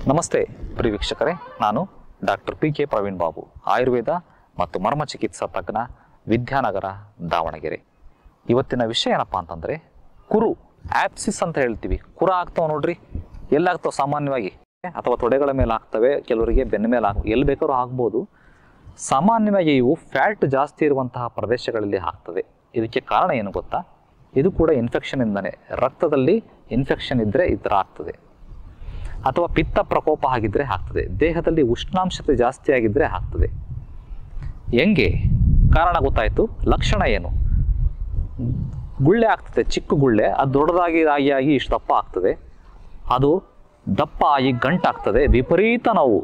ನಮಸ್ತೆ ಪ್ರಿಯ ವೀಕ್ಷಕರೇ ನಾನು doctor P K Praveen Babu Ayurveda ಮತ್ತು ಮರ್ಮ ಚಿಕಿತ್ಸಾ ತಜ್ಞ ವಿದ್ಯಾನಗರ ದಾವಣಗೆರೆ ಇವತ್ತಿನ ವಿಷಯ ಏನಪ್ಪ ಅಂತಂದರೆ ಕುರು ಆಪ್ಸಿಸ್ ಅಂತ ಹೇಳ್ತೀವಿ ಕುರ ಆಗ್ತಾವ ನೋಡ್ರಿ ಎಲ್ಲಾಗ್ತಾವ ಸಾಮಾನ್ಯವಾಗಿ ಅಥವಾ ತೊಡೆಗಳ ಮೇಲೆ ಆಗ್ತವೆ ಕೆಲವರಿಗೆ ಬೆನ್ನ ಮೇಲೆ ಆಗ ಎಲ್ಲಿ ಬೇಕಾದ್ರೂ ಆಗ್ಬೋದು ಸಾಮಾನ್ಯವಾಗಿ ಇವು ಫ್ಯಾಟ್ ಜಾಸ್ತಿ ಇರುವಂತಹ ಪ್ರದೇಶಗಳಲ್ಲಿ ಆಗ್ತದೆ ಇದಕ್ಕೆ ಕಾರಣ ಏನು ಗೊತ್ತಾ ಇದು ಕೂಡ ಇನ್ಫೆಕ್ಷನ್ ಇಂದನೇ ರಕ್ತದಲ್ಲಿ ಇನ್ಫೆಕ್ಷನ್ ಇದ್ದರೆ ಈ ಥರ ಆಗ್ತದೆ ಅಥವಾ ಪಿತ್ತ ಪ್ರಕೋಪ ಆಗಿದ್ದರೆ ಆಗ್ತದೆ ದೇಹದಲ್ಲಿ ಉಷ್ಣಾಂಶತೆ ಜಾಸ್ತಿ ಆಗಿದ್ದರೆ ಆಗ್ತದೆ ಹೆಂಗೆ ಕಾರಣ ಗೊತ್ತಾಯಿತು ಲಕ್ಷಣ ಏನು ಗುಳ್ಳೆ ಆಗ್ತದೆ ಚಿಕ್ಕ ಗುಳ್ಳೆ ಅದು ದೊಡ್ಡದಾಗಿ ಆಗಿ ಆಗಿ ಇಷ್ಟು ದಪ್ಪ ಆಗ್ತದೆ ಅದು ದಪ್ಪ ಆಗಿ ಗಂಟಾಗ್ತದೆ ವಿಪರೀತ ನೋವು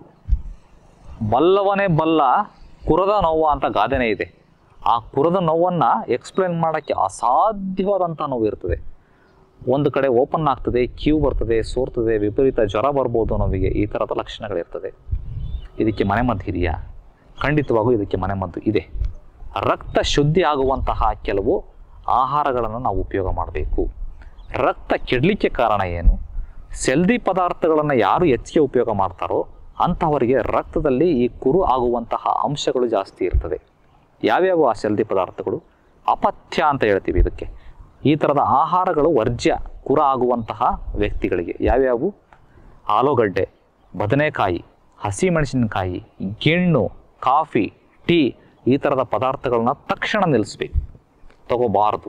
ಬಲ್ಲವನೇ ಬಲ್ಲ ಕುರದ ನೋವು ಅಂತ ಗಾದೆನೇ ಇದೆ ಆ ಕುರದ ನೋವನ್ನು ಎಕ್ಸ್ಪ್ಲೇನ್ ಮಾಡೋಕ್ಕೆ ಅಸಾಧ್ಯವಾದಂಥ ನೋವು ಇರ್ತದೆ ಒಂದು ಕಡೆ ಓಪನ್ ಆಗ್ತದೆ ಕ್ಯೂ ಬರ್ತದೆ ಸೋರ್ತದೆ ವಿಪರೀತ ಜ್ವರ ಬರ್ಬೋದು ನೋವಿಗೆ ಈ ಥರದ ಲಕ್ಷಣಗಳಿರ್ತದೆ ಇದಕ್ಕೆ ಮನೆಮದ್ದು ಇದೆಯಾ ಖಂಡಿತವಾಗೂ ಇದಕ್ಕೆ ಮನೆಮದ್ದು ಇದೆ ರಕ್ತ ಶುದ್ಧಿ ಆಗುವಂತಹ ಕೆಲವು ಆಹಾರಗಳನ್ನು ನಾವು ಉಪಯೋಗ ಮಾಡಬೇಕು ರಕ್ತ ಕೆಡಲಿಕ್ಕೆ ಕಾರಣ ಏನು ಸೆಲ್ದಿ ಪದಾರ್ಥಗಳನ್ನು ಯಾರು ಹೆಚ್ಚಿಗೆ ಉಪಯೋಗ ಮಾಡ್ತಾರೋ ಅಂತಹವರಿಗೆ ರಕ್ತದಲ್ಲಿ ಈ ಕುರು ಆಗುವಂತಹ ಅಂಶಗಳು ಜಾಸ್ತಿ ಇರ್ತದೆ ಯಾವ್ಯಾವ ಆ ಸೆಲ್ದಿ ಪದಾರ್ಥಗಳು ಅಪಥ್ಯ ಅಂತ ಹೇಳ್ತೀವಿ ಇದಕ್ಕೆ ಈ ಥರದ ಆಹಾರಗಳು ವರ್ಜ್ಯ ಕುರ ಆಗುವಂತಹ ವ್ಯಕ್ತಿಗಳಿಗೆ ಯಾವ್ಯಾವು ಆಲೂಗಡ್ಡೆ ಬದನೆಕಾಯಿ ಹಸಿಮೆಣಸಿನಕಾಯಿ ಗೆಣ್ಣು ಕಾಫಿ ಟೀ ಈ ಥರದ ಪದಾರ್ಥಗಳನ್ನ ತಕ್ಷಣ ನಿಲ್ಲಿಸ್ಬೇಕು ತಗೋಬಾರದು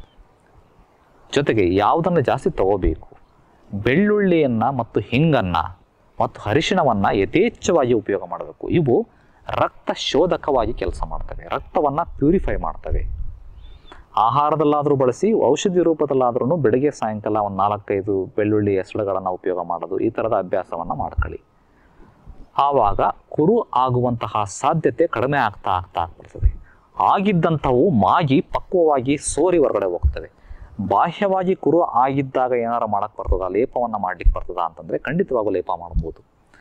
ಜೊತೆಗೆ ಯಾವುದನ್ನು ಜಾಸ್ತಿ ತಗೋಬೇಕು ಬೆಳ್ಳುಳ್ಳಿಯನ್ನು ಮತ್ತು ಹಿಂಗನ್ನು ಮತ್ತು ಅರಿಶಿಣವನ್ನು ಯಥೇಚ್ಛವಾಗಿ ಉಪಯೋಗ ಮಾಡಬೇಕು ಇವು ರಕ್ತ ಶೋಧಕವಾಗಿ ಕೆಲಸ ಮಾಡ್ತವೆ ರಕ್ತವನ್ನು ಪ್ಯೂರಿಫೈ ಮಾಡ್ತವೆ ಆಹಾರದಲ್ಲಾದರೂ ಬಳಸಿ ಔಷಧಿ ರೂಪದಲ್ಲಾದ್ರೂ ಬೆಳಗ್ಗೆ ಸಾಯಂಕಾಲ ಒಂದು ನಾಲ್ಕೈದು ಬೆಳ್ಳುಳ್ಳಿ ಹೆಸಳುಗಳನ್ನು ಉಪಯೋಗ ಮಾಡೋದು ಈ ಥರದ ಅಭ್ಯಾಸವನ್ನು ಮಾಡ್ಕೊಳ್ಳಿ ಆವಾಗ ಕುರು ಆಗುವಂತಹ ಸಾಧ್ಯತೆ ಕಡಿಮೆ ಆಗ್ತಾ ಆಗ್ತಾ ಆಗ್ಬಿಡ್ತದೆ ಆಗಿದ್ದಂಥವು ಮಾಗಿ ಪಕ್ವವಾಗಿ ಸೋರಿ ಹೊರಗಡೆ ಹೋಗ್ತವೆ ಬಾಹ್ಯವಾಗಿ ಕುರು ಆಗಿದ್ದಾಗ ಏನಾರು ಮಾಡಕ್ಕೆ ಬರ್ತದ ಲೇಪವನ್ನು ಮಾಡ್ಲಿಕ್ಕೆ ಬರ್ತದ ಅಂತಂದರೆ ಖಂಡಿತವಾಗೂ ಲೇಪ ಮಾಡ್ಬೋದು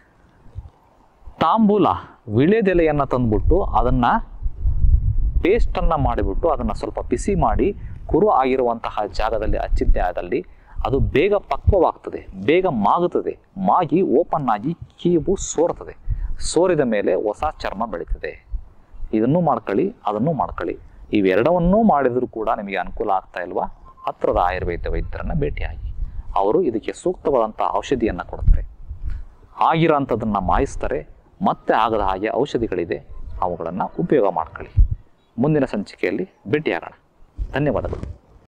ತಾಂಬೂಲ ವಿಳೆದೆಲೆಯನ್ನು ತಂದ್ಬಿಟ್ಟು ಅದನ್ನು ಪೇಸ್ಟನ್ನು ಮಾಡಿಬಿಟ್ಟು ಅದನ್ನು ಸ್ವಲ್ಪ ಬಿಸಿ ಮಾಡಿ ಕುರು ಆಗಿರುವಂತಹ ಜಾಗದಲ್ಲಿ ಹಚ್ಚಿದ್ದೇ ಆದಲ್ಲಿ ಅದು ಬೇಗ ಪಕ್ವವಾಗ್ತದೆ ಬೇಗ ಮಾಗುತ್ತದೆ ಮಾಗಿ ಓಪನ್ ಆಗಿ ಕೀವು ಸೋರ್ತದೆ ಸೋರಿದ ಮೇಲೆ ಹೊಸ ಚರ್ಮ ಬೆಳೀತದೆ ಇದನ್ನು ಮಾಡ್ಕೊಳ್ಳಿ ಅದನ್ನು ಮಾಡ್ಕೊಳ್ಳಿ ಇವೆರಡವನ್ನೂ ಮಾಡಿದರೂ ಕೂಡ ನಿಮಗೆ ಅನುಕೂಲ ಆಗ್ತಾ ಇಲ್ವಾ ಹತ್ತಿರದ ಆಯುರ್ವೇದ ವೈದ್ಯರನ್ನು ಭೇಟಿಯಾಗಿ ಅವರು ಇದಕ್ಕೆ ಸೂಕ್ತವಾದಂಥ ಔಷಧಿಯನ್ನು ಕೊಡ್ತಾರೆ ಆಗಿರೋಂಥದ್ದನ್ನು ಮಾಯಿಸ್ತಾರೆ ಮತ್ತೆ ಆಗದ ಹಾಗೆ ಔಷಧಿಗಳಿದೆ ಅವುಗಳನ್ನು ಉಪಯೋಗ ಮಾಡ್ಕೊಳ್ಳಿ ಮುಂದಿನ ಸಂಚಿಕೆಯಲ್ಲಿ ಭೇಟಿಯಾಗೋಣ ಧನ್ಯವಾದಗಳು